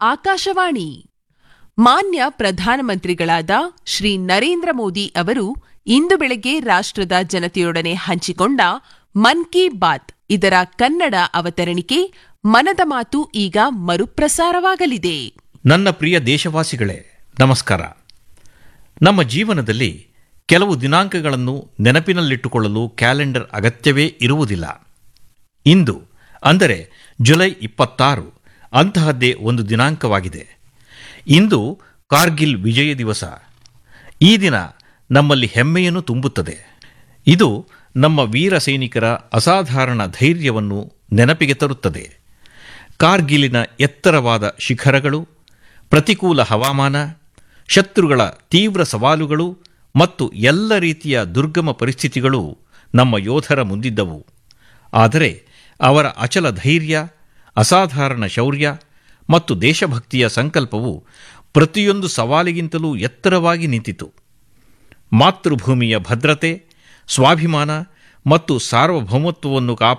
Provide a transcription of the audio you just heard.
ಆಕಾಶವಾಣಿ ಮಾನ್ಯ ಪ್ರಧಾನಮಂತ್ರಿಗಳಾದ ಶ್ರೀ ನರೇಂದ್ರ ಮೋದಿ ಅವರು ಇಂದು ಬೆಳಗ್ಗೆ ರಾಷ್ಟ್ರದ ಜನತೆಯೊಡನೆ ಹಂಚಿಕೊಂಡ ಮನ್ ಕಿ ಬಾತ್ ಇದರ ಕನ್ನಡ ಅವತರಣಿಕೆ ಮನದ ಮಾತು ಈಗ ಮರುಪ್ರಸಾರವಾಗಲಿದೆ ನನ್ನ ಪ್ರಿಯ ದೇಶವಾಸಿಗಳೇ ನಮಸ್ಕಾರ ನಮ್ಮ ಜೀವನದಲ್ಲಿ ಕೆಲವು ದಿನಾಂಕಗಳನ್ನು ನೆನಪಿನಲ್ಲಿಟ್ಟುಕೊಳ್ಳಲು ಕ್ಯಾಲೆಂಡರ್ ಅಗತ್ಯವೇ ಇರುವುದಿಲ್ಲ ಇಂದು ಅಂದರೆ ಜುಲೈ ಇಪ್ಪತ್ತಾರು ಅಂತಹದ್ದೇ ಒಂದು ದಿನಾಂಕವಾಗಿದೆ ಇಂದು ಕಾರ್ಗಿಲ್ ವಿಜಯ ದಿವಸ ಈ ದಿನ ನಮ್ಮಲ್ಲಿ ಹೆಮ್ಮೆಯನ್ನು ತುಂಬುತ್ತದೆ ಇದು ನಮ್ಮ ವೀರ ಸೈನಿಕರ ಅಸಾಧಾರಣ ಧೈರ್ಯವನ್ನು ನೆನಪಿಗೆ ತರುತ್ತದೆ ಕಾರ್ಗಿಲಿನ ಎತ್ತರವಾದ ಶಿಖರಗಳು ಪ್ರತಿಕೂಲ ಹವಾಮಾನ ಶತ್ರುಗಳ ತೀವ್ರ ಸವಾಲುಗಳು ಮತ್ತು ಎಲ್ಲ ರೀತಿಯ ದುರ್ಗಮ ಪರಿಸ್ಥಿತಿಗಳು ನಮ್ಮ ಯೋಧರ ಮುಂದಿದ್ದವು ಆದರೆ ಅವರ ಅಚಲ ಧೈರ್ಯ ಅಸಾಧಾರಣ ಶೌರ್ಯ ಮತ್ತು ದೇಶಭಕ್ತಿಯ ಸಂಕಲ್ಪವು ಪ್ರತಿಯೊಂದು ಸವಾಲಿಗಿಂತಲೂ ಎತ್ತರವಾಗಿ ನಿಂತಿತು ಮಾತೃಭೂಮಿಯ ಭದ್ರತೆ ಸ್ವಾಭಿಮಾನ ಮತ್ತು ಸಾರ್ವಭೌಮತ್ವವನ್ನು ಕಾಪಾಡ